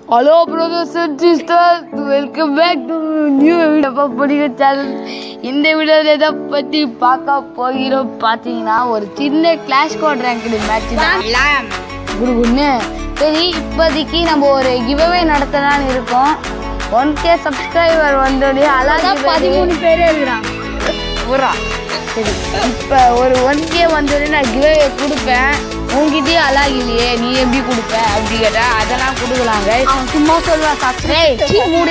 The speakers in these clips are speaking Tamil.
hello brothers and sister welcome back to new video பிடிக்க சேனல் இந்த வீடியோவில் எதை பற்றி பார்க்க போகிறோம் பார்த்தீங்கன்னா ஒரு சின்ன கிளாஷ் கோட் ரேங்க்டு மேட்ச் தான் குருகுன்னு சரி இப்போதைக்கு நம்ம ஒரு கிவ்அவே நடத்தலாம்னு இருக்கோம் ஒன் கே சப்ஸ்கிரைபர் வந்தோடனே அழகா பதிமூணு பேரே இருக்கிறாங்க பூரா சரி இப்போ ஒரு ஒன் கே வந்தோடனே நான் கிவ்அவே கொடுப்பேன் உங்ககிட்டயே அழகு இல்லையே நீ எப்படி கொடுப்ப அப்படி கேட்டா அதெல்லாம் கொடுக்கலாங்க அவன் சும்மா சொல்லுவான் சப்ஸ்கிரைப் மூடு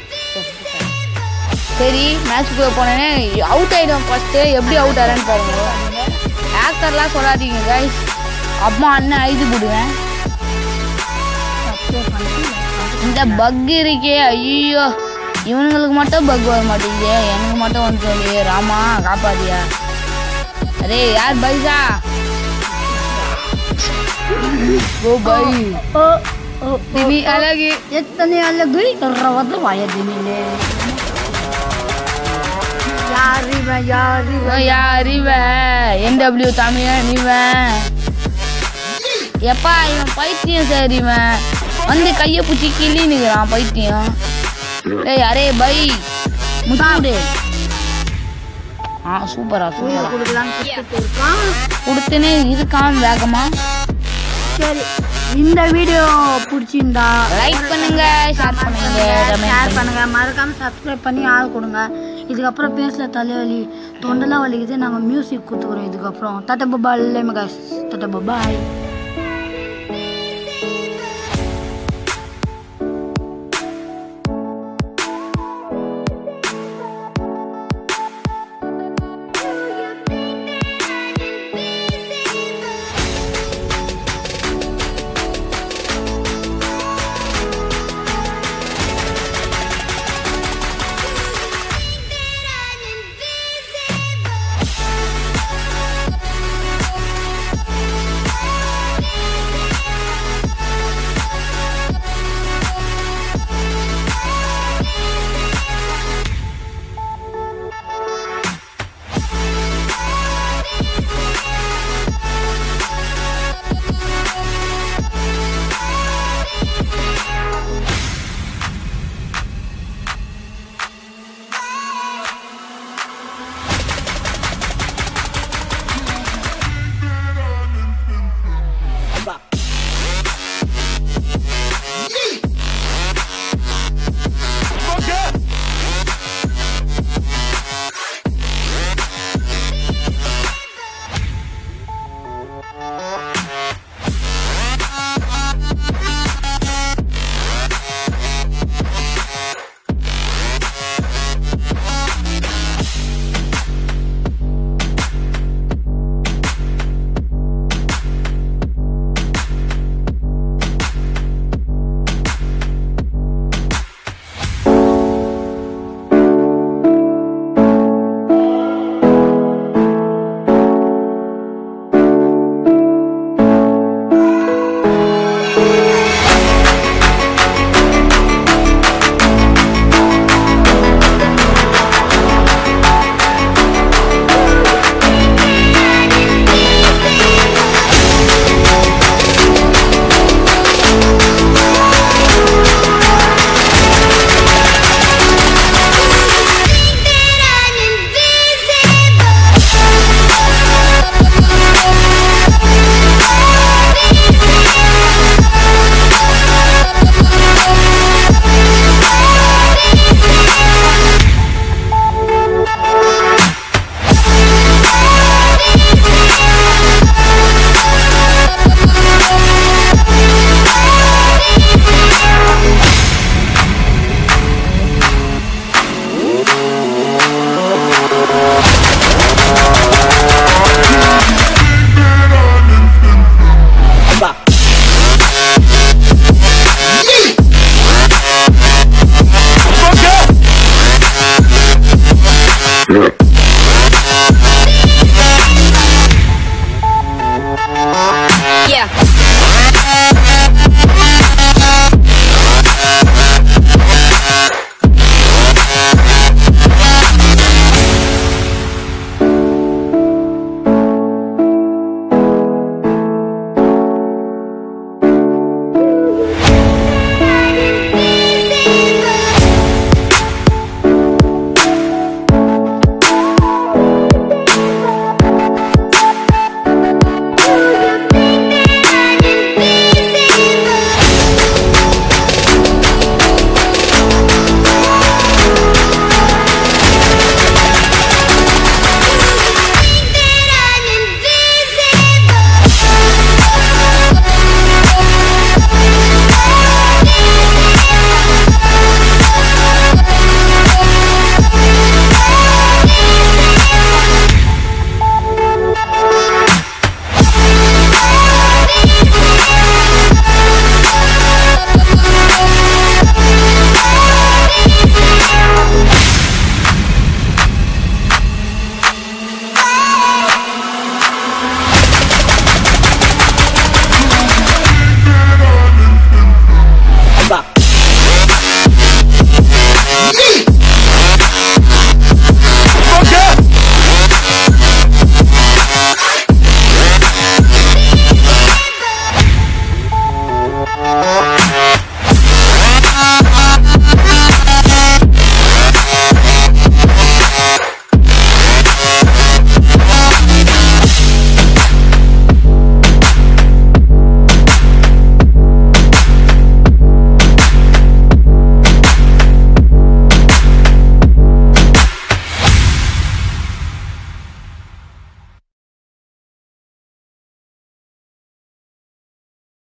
சரி மேட்ச்சுக்கு போனேனே அவுட் ஆயிடும் ஃபர்ஸ்ட்டு எப்படி அவுட் ஆகிறேன்னு பாருங்க ஆக்கர்லாம் சொல்லாதீங்க கைஸ் அம்மா அண்ணன் ஐது போடுவேன் இந்த பக் இருக்கே ஐயோ இவனுங்களுக்கு மட்டும் பக் வர மாட்டேங்குது எனக்கு மட்டும் வந்து சொல்லி ராமா காப்பாத்தியா அரே யார் பைசா ஓ பை தினி அழகு எத்தனை அழகு இருபது வயதினிலே யார் இவன் யார் இவன் இவன் யார் இவன் என்டபிள்யூ தமிழன் இவன் எப்பா இவன் பைத்தியம் சார் இவன் வந்து கையை பிடிச்சி கிள்ளி நிற்கிறான் பைத்தியம் டேய் அரே பை முட்டாடு ஆ சூப்பரா சூப்பரா கொடுக்கலான்னு கொடுத்துட்டு இருக்கான் கொடுத்துனே இருக்கான் வேகமா சரி இந்த வீடியோ பிடிச்சிருந்தா லைக் பண்ணுங்க ஷேர் பண்ணுங்க ஷேர் கமெண்ட் பண்ணுங்க மறக்காம சப்ஸ்கிரைப் பண்ணி ஆள் கொடுங்க இதுக்கப்புறம் பேசல தலைவலி தொண்டெல்லாம் வலிக்குது நாங்கள் மியூசிக் கொடுத்துக்குறோம் இதுக்கப்புறம் தட்ட பபா இல்லை தட்ட பபாய்